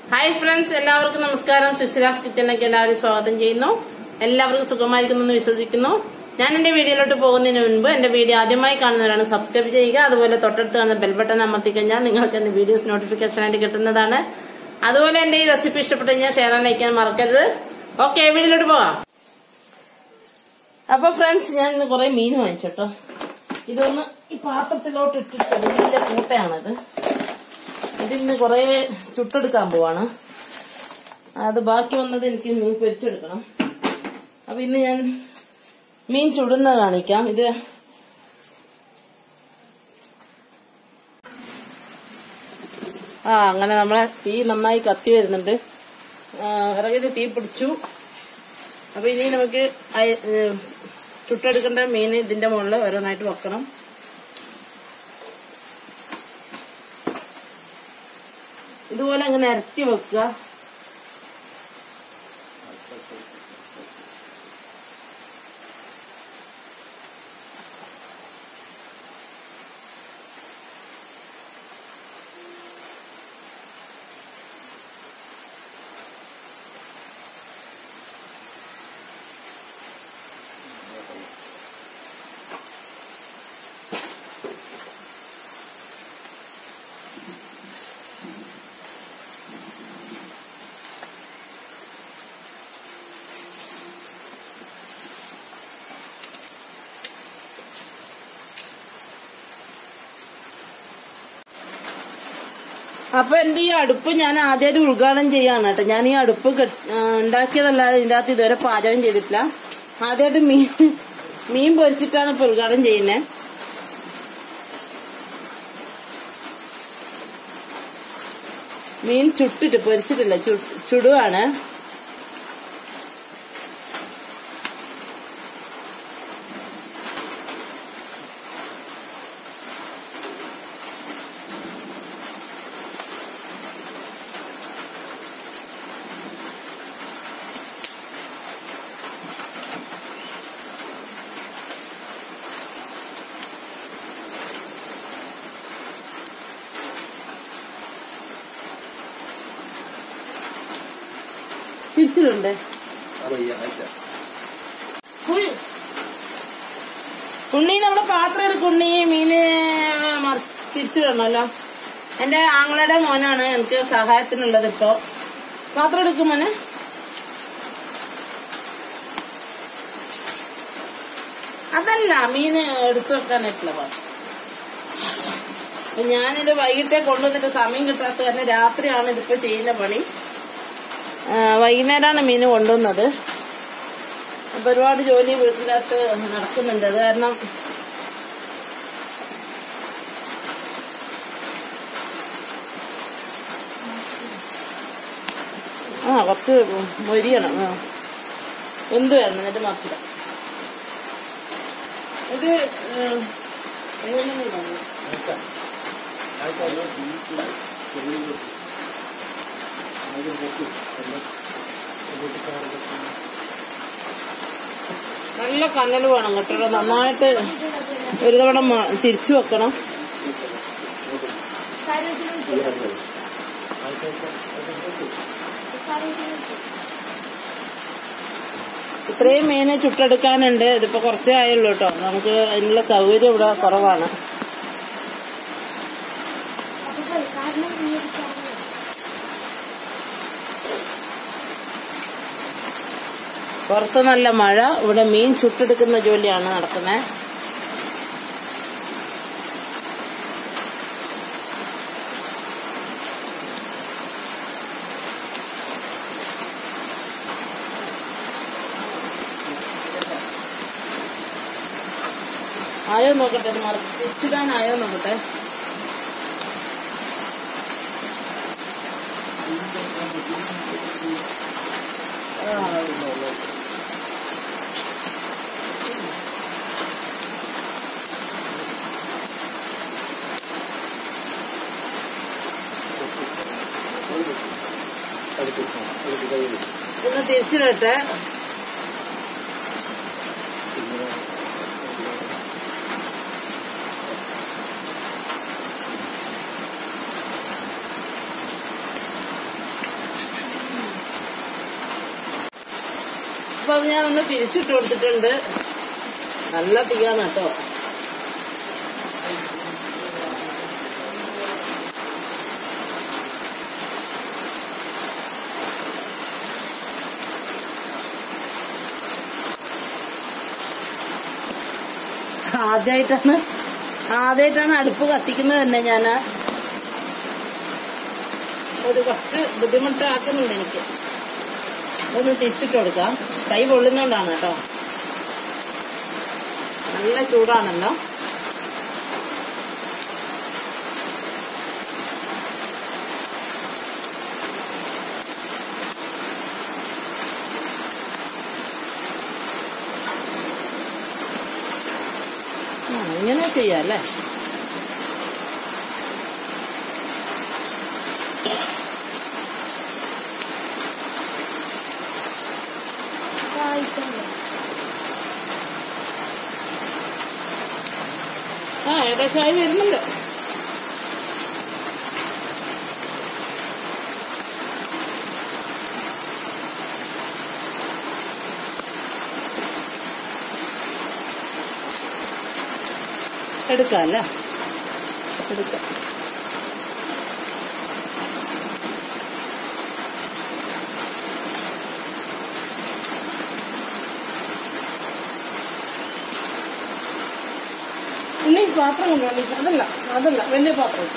Hi friends എല്ലാവർക്കും നമസ്കാരം സുശീലാസ് കിച്ചണിലേക്ക് എല്ലാവരും സ്വാഗതം ചെയ്യുന്നു എല്ലാവർക്കും സുഖമായിരിക്കുന്നു എന്ന് വിശ്വസിക്കുന്നു ഞാൻ എന്റെ വീഡിയോയിലോട്ട് പോകുന്നതിന് മുൻപ് എന്റെ വീഡിയോ ആദ്യമായി കാണുന്നവരാണ് സബ്സ്ക്രൈബ് ചെയ്യുക അതുപോലെ തൊട്ടടുത്ത് കാണുന്ന ബെൽ ബട്ടൺ അമർത്തി കഴിഞ്ഞാൽ നിങ്ങൾക്ക് എന്റെ വീഡിയോസ് നോട്ടിഫിക്കേഷൻ ആയിട്ട് കിട്ടുന്നതാണ് അതുപോലെ എന്റെ ഈ റെസിപ്പി ഇഷ്ടപ്പെട്ടു കഴിഞ്ഞാൽ ഷെയർ ആൻഡ് ലൈക്കാൻ മറക്കരുത് ഓക്കെ വീഡിയോയിലോട്ട് പോകാം അപ്പൊ ഫ്രണ്ട്സ് ഞാൻ ഇന്ന് കുറെ മീൻ വാങ്ങിച്ചോട്ടോ ഇതൊന്ന് ഈ പാത്രത്തിലോട്ട് ഇട്ടിട്ട് വലിയ കൂട്ടയാണിത് ഇതിന്ന് കുറെ ചുട്ടെടുക്കാൻ പോവാണ് അത് ബാക്കി വന്നത് എനിക്ക് മീൻ പൊരിച്ചെടുക്കണം അപ്പൊ ഇന്ന് ഞാൻ മീൻ ചുടുന്ന കാണിക്കാം ഇത് ആ അങ്ങനെ നമ്മളെ തീ നന്നായി കത്തി വരുന്നുണ്ട് ആ, വിറകില് തീ പിടിച്ചു അപ്പൊ ഇനി നമുക്ക് അയ- ഏ, ചുട്ടെടുക്കേണ്ട മീൻ ഇതിന്റെ മുകളിൽ ഓരോന്നായിട്ട് വെക്കണം ഇതുപോലെ അങ്ങനെ ഇരട്ടി വെക്കുക അപ്പൊ എന്റെ ഈ അടുപ്പ് ഞാൻ ആദ്യമായിട്ട് ഉദ്ഘാടനം ചെയ്യാണ് കേട്ടോ ഞാൻ ഈ അടുപ്പ് കെട്ട്- ആ, ഉണ്ടാക്കിയതല്ലാതെ ഇതിന്റെ അകത്ത് ഇതുവരെ പാചകം ചെയ്തിട്ടില്ല ആദ്യമായിട്ട് മീൻ മീൻ പൊരിച്ചിട്ടാണ് ഇപ്പൊ ഉദ്ഘാടനം ചെയ്യുന്നത് മീൻ ചുട്ടിട്ട് പൊരിച്ചിട്ടില്ല ചു- ചുടുവാണ് തിരിച്ചിട്ടുണ്ട് ഉയ്. ഉണ്ണി നമ്മുടെ പാത്രം എടുക്കും ഉണ്ണി മീന് മ- തിരിച്ചിടണല്ലോ എന്റെ ആങ്ങളുടെ മോനാണ് എനിക്ക് സഹായത്തിനുള്ളത് ഇപ്പൊ പാത്രം എടുക്കും മോനെ അതല്ല മീന് എടുത്തു വെക്കാനായിട്ടുള്ള പാത്രം അപ്പൊ ഞാനിത് വൈകിട്ടേ കൊണ്ടുവന്നിട്ട് സമയം കിട്ടാത്ത കാരണം രാത്രിയാണ് ഇതിപ്പോ ചെയ്യുന്ന പണി ആ, വൈകുന്നേരമാണ് മീൻ കൊണ്ടുവന്നത് അപ്പൊ ഒരുപാട് ജോലി വീട്ടിനകത്ത് നടക്കുന്നുണ്ട് അത് കാരണം ആ കുറച്ച് മൊരിയണം ആ എന്ത് വേണം എന്നിട്ട് മറിച്ചിടാം ഇത് ഉം, എങ്ങനെ ഇടാം? നല്ല കനൽ വേണം കേട്ടോ നന്നായിട്ട് ഒരു തവണ മ- തിരിച്ചു വെക്കണം ഇത്രയും മീന് ചുട്ടെടുക്കാനുണ്ട് ഇതിപ്പോ കുറച്ചേ ആയുള്ളൂ കേട്ടോ നമുക്ക് അതിനുള്ള സൗകര്യം ഇവിടെ കുറവാണ് പുറത്ത് നല്ല മഴ ഇവിടെ മീൻ ചുട്ടെടുക്കുന്ന ജോലിയാണ് നടക്കുന്നത് ആയോ നോക്കട്ടെ ഇത് മറി തിരിച്ചിടാനായോ നോക്കട്ടെ ഒന്ന് തിരിച്ചിടട്ടെ അപ്പൊ അത് ഞാൻ ഒന്ന് തിരിച്ചിട്ട് കൊടുത്തിട്ടുണ്ട് നല്ല തീയാണ് കേട്ടോ ആദ്യമായിട്ടാണ് ആദ്യമായിട്ടാണ് അടുപ്പ് കത്തിക്കുന്നത് തന്നെ ഞാൻ ഒരു കുറച്ച് ബുദ്ധിമുട്ടാക്കുന്നുണ്ട് എനിക്ക് ഒന്ന് തിരിച്ചിട്ട് കൊടുക്കാം കൈ പൊള്ളുന്നോണ്ടാണ് കേട്ടോ നല്ല ചൂടാണല്ലോ ആ, ഇങ്ങനെ ചെയ്യാം അല്ലേ ആ ഏകദേശമായി വരുന്നുണ്ട് എടുക്കാം അല്ലേ എടുക്കാം ഇനി പാത്രം കൊണ്ടുപോകണം ഇനി അതല്ല അതല്ല വലിയ പാത്രം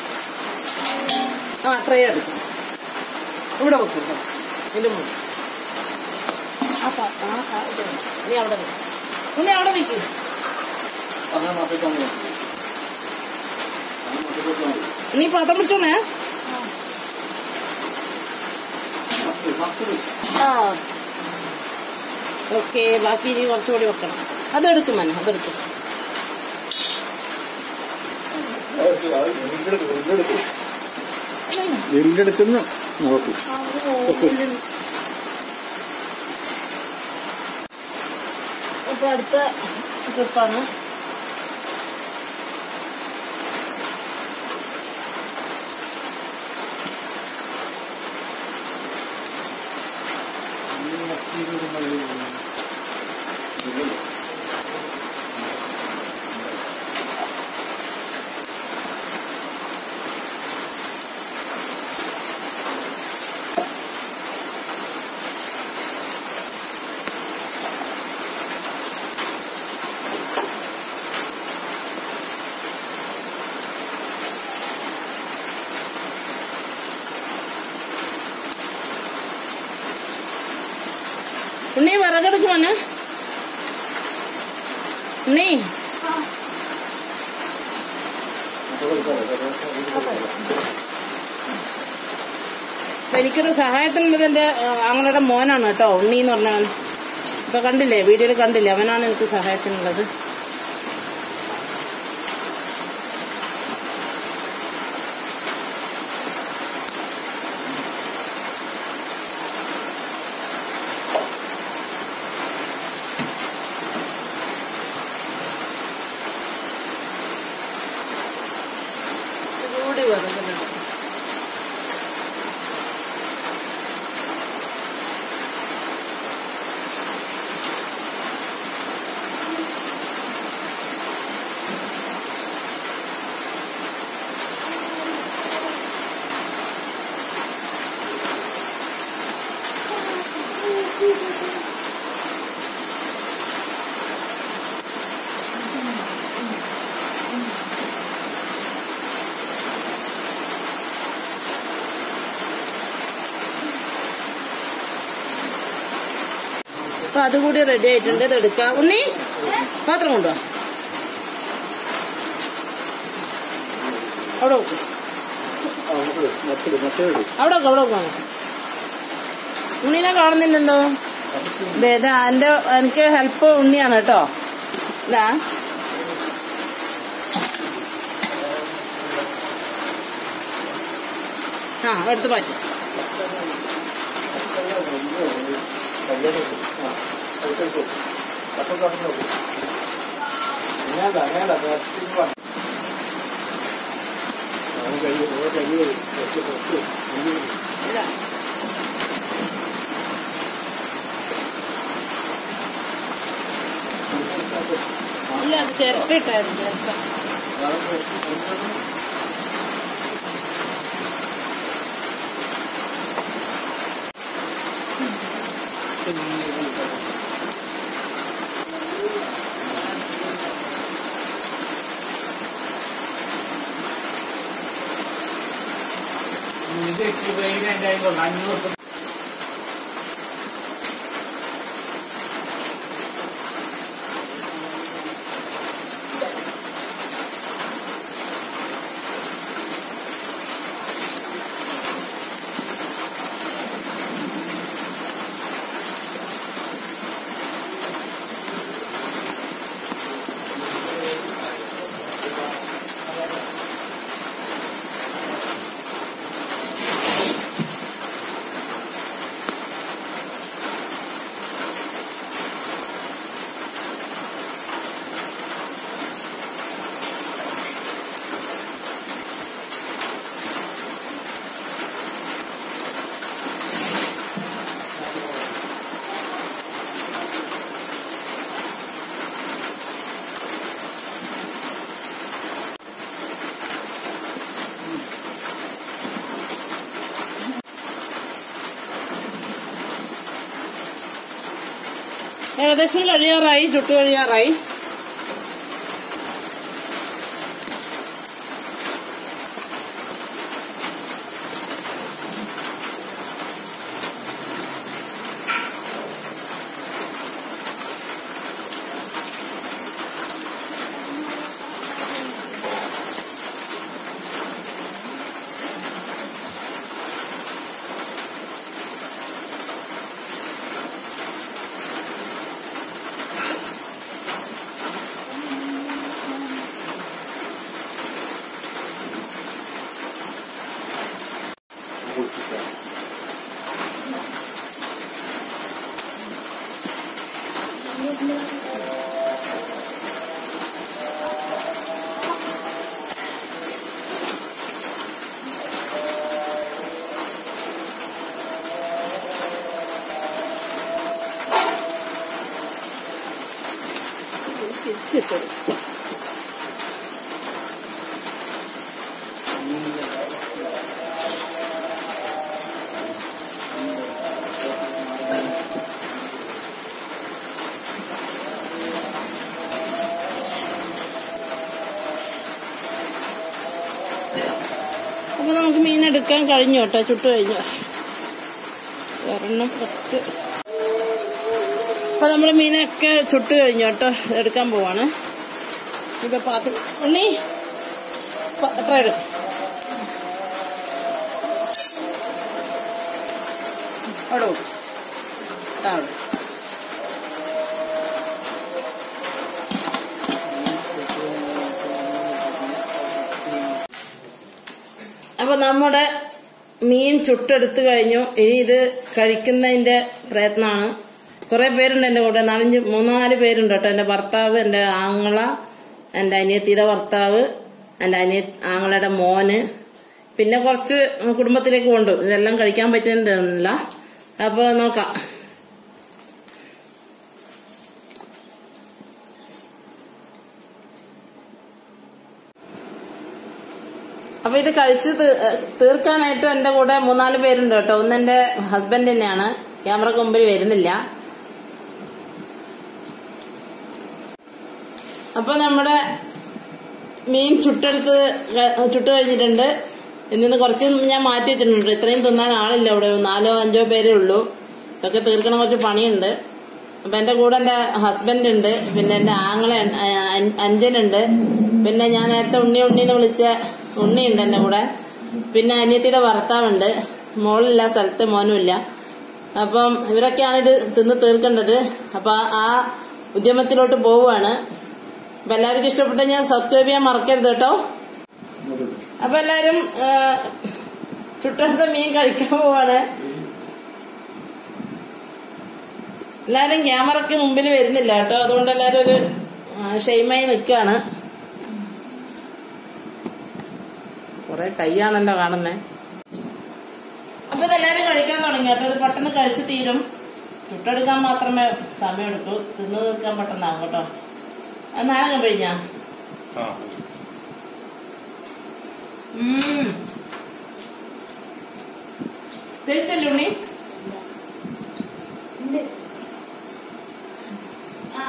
ആ ട്രേ എടുക്കും ഇവിടെ വെക്കും കേട്ടോ ഇതിന്റെ മുകളിൽ ആ പാത്രം ആ ആ, ഇത് വേണം. നീ അവിടെ നിൽക്കും ഉണ്ണി അവിടെ നിൽക്കും അങ്ങനെ മാറ്റിയിട്ട് അങ്ങനെ അങ്ങനെ മാറ്റിയിട്ട് മതി. നീ പാത്രം പിടിച്ചോണേ മത്തി, മത്തി വെച്ച്. ആ ഓക്കെ ബാക്കി ഇനി കുറച്ചുകൂടി വെക്കണം അതെടുക്കും മന അതെടുക്കും അത് അത് ഇതിലെടുക്ക്, ഇതിലെടുക്ക്. ഇതിലെടുക്കുന്ന നോക്ക് അപ്പൊ അടുത്ത ട്രിപ്പാണ് ഉണ്ണി വിറകെടുക്കും മന ഉണ്ണി അപ്പൊ എനിക്കൊരു സഹായത്തിനുള്ളത് എന്റെ ആങ്ങളുടെ മോനാണ് കേട്ടോ ഉണ്ണി എന്ന് പറഞ്ഞവൻ ഇപ്പൊ കണ്ടില്ലേ വീഡിയോയിൽ കണ്ടില്ലേ അവനാണ് എനിക്ക് സഹായത്തിനുള്ളത് ചൂടി വിറകുന്നുണ്ട് അപ്പൊ അതുകൂടി റെഡി ആയിട്ടുണ്ട് ഇത് എടുക്കാം ഉണ്ണി പാത്രം കൊണ്ടുവാ അവിടെ വെക്കും മറ്റേ മറ്റേത് അവിടെ വെക്കും അവിടെ വെക്കാം ഉണ്ണീനെ കാണുന്നില്ലല്ലോ ദേ, ഇതാ എന്റെ എനിക്ക് ഹെൽപ്പ് ഉണ്ണിയാണ് കേട്ടോ ഇതാ ആ എടുത്ത് മാറ്റും ഇല്ല അത് ചിരട്ടിട്ടായിരുന്നു ചിരട്ട ഇത് ഇതിന്റെ അഞ്ഞൂറ് ഏകദേശം കഴിയാറായി ചുട്ട് കഴിയാറായി തിരിച്ചിട്ടു അപ്പൊ നമുക്ക് മീൻ എടുക്കാൻ കഴിഞ്ഞു കേട്ടോ ചുട്ട് കഴിഞ്ഞു ഒരെണ്ണം കുറച്ച് അപ്പൊ നമ്മള് മീനൊക്കെ ചുട്ട് കഴിഞ്ഞു കേട്ടോ എടുക്കാൻ പോവാണ് ഇപ്പൊ പാത്രം ഉണ്ണി പ- എത്ര ഇടും അവിടെ വെക്ക്. ദാ അവിടെ. അപ്പൊ നമ്മുടെ മീൻ ചുട്ടെടുത്ത് കഴിഞ്ഞു ഇനി ഇത് കഴിക്കുന്നതിന്റെ പ്രയത്നമാണ് കുറെ പേരുണ്ട് എന്റെ കൂടെ നാലഞ്ച് മൂന്നാല് പേരുണ്ട് കേട്ടോ എന്റെ ഭർത്താവ് എന്റെ ആങ്ങള എന്റെ അനിയത്തിയുടെ ഭർത്താവ് എന്റെ അനിയ ആങ്ങളയുടെ മോന് പിന്നെ കുറച്ച് കുടുംബത്തിലേക്ക് കൊണ്ടു ഇതെല്ലാം കഴിക്കാൻ പറ്റുമെന്ന് തോന്നുന്നില്ല അപ്പൊ നോക്കാം അപ്പൊ ഇത് കഴിച്ച് തീ- തീർക്കാനായിട്ട് എന്റെ കൂടെ മൂന്നാല് പേരുണ്ട് കേട്ടോ ഒന്ന് എന്റെ ഹസ്ബൻഡ് തന്നെയാണ് ക്യാമറക്ക് മുമ്പിൽ വരുന്നില്ല അപ്പൊ നമ്മുടെ മീൻ ചുട്ടെടുത്ത് ക- ചുട്ട് കഴിഞ്ഞിട്ടുണ്ട് ഇന്നിന്ന് കുറച്ച് ഞാൻ മാറ്റി വെച്ചിട്ടുണ്ട് ഇത്രയും തിന്നാൻ ആളില്ല ഇവിടെ നാലോ അഞ്ചോ പേരേ ഉള്ളൂ ഇതൊക്കെ തീർക്കണ കുറച്ച് പണിയുണ്ട് അപ്പൊ എന്റെ കൂടെ എന്റെ ഹസ്ബൻഡ് ഉണ്ട് പിന്നെ എന്റെ ആങ്ങള അഞ്ചനുണ്ട് പിന്നെ ഞാൻ നേരത്തെ ഉണ്ണി ഉണ്ണി എന്ന് വിളിച്ച ഉണ്ണിയുണ്ട് എന്റെ കൂടെ പിന്നെ അനിയത്തിയുടെ ഭർത്താവുണ്ട് മോളില്ല സ്ഥലത്ത് മോനുമില്ല അപ്പം ഇവരൊക്കെയാണ് ഇത് തിന്ന് തീർക്കേണ്ടത് അപ്പൊ ആ ഉദ്യമത്തിലോട്ട് പോവുകയാണ് അപ്പൊ എല്ലാവർക്കും ഇഷ്ടപ്പെട്ട ഞാൻ സബ്സ്ക്രൈബ് ചെയ്യാൻ മറക്കരുത് കേട്ടോ അപ്പൊ എല്ലാരും ആ, ചുട്ടെടുത്ത മീൻ കഴിക്കാൻ പോവാണ് എല്ലാരും ക്യാമറക്ക് മുമ്പിൽ വരുന്നില്ല കേട്ടോ അതുകൊണ്ട് എല്ലാരും ഒരു ഷെയ്മായി നിൽക്കാണ് കൊറേ കൈയാണല്ലോ കാണുന്നേ അപ്പൊ ഇതെല്ലാരും കഴിക്കാൻ തുടങ്ങി കേട്ടോ ഇത് പെട്ടെന്ന് കഴിച്ച് തീരും ചുട്ടെടുക്കാൻ മാത്രമേ സമയമെടുക്കൂ തിന്നു തീർക്കാൻ പെട്ടെന്നാവും കേട്ടോ അത് നാളെ കഴിഞ്ഞാ ആ ടേസ്റ്റ് അല്ലേ ഉണ്ണി ഉണ്ട് ആ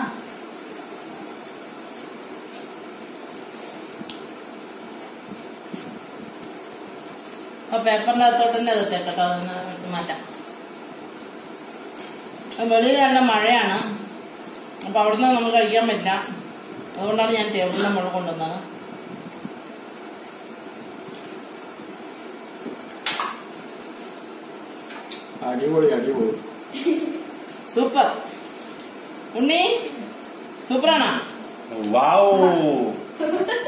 ആ പേപ്പറിന്റെ അകത്തോട്ട് തന്നെ അത് കേട്ടോ ഒന്ന് എടുത്ത് മാറ്റാം അപ്പൊ വെളിയിൽ നല്ല മഴയാണ് അപ്പൊ അവിടുന്ന് നമുക്ക് കഴിക്കാൻ പറ്റില്ല അതുകൊണ്ടാണ് ഞാൻ ടേബിളിൽ നമ്മൾ കൊണ്ടുവന്നത് അടിപൊളി അടിപൊളി സൂപ്പർ ഉണ്ണി സൂപ്പറാണോ വാവ്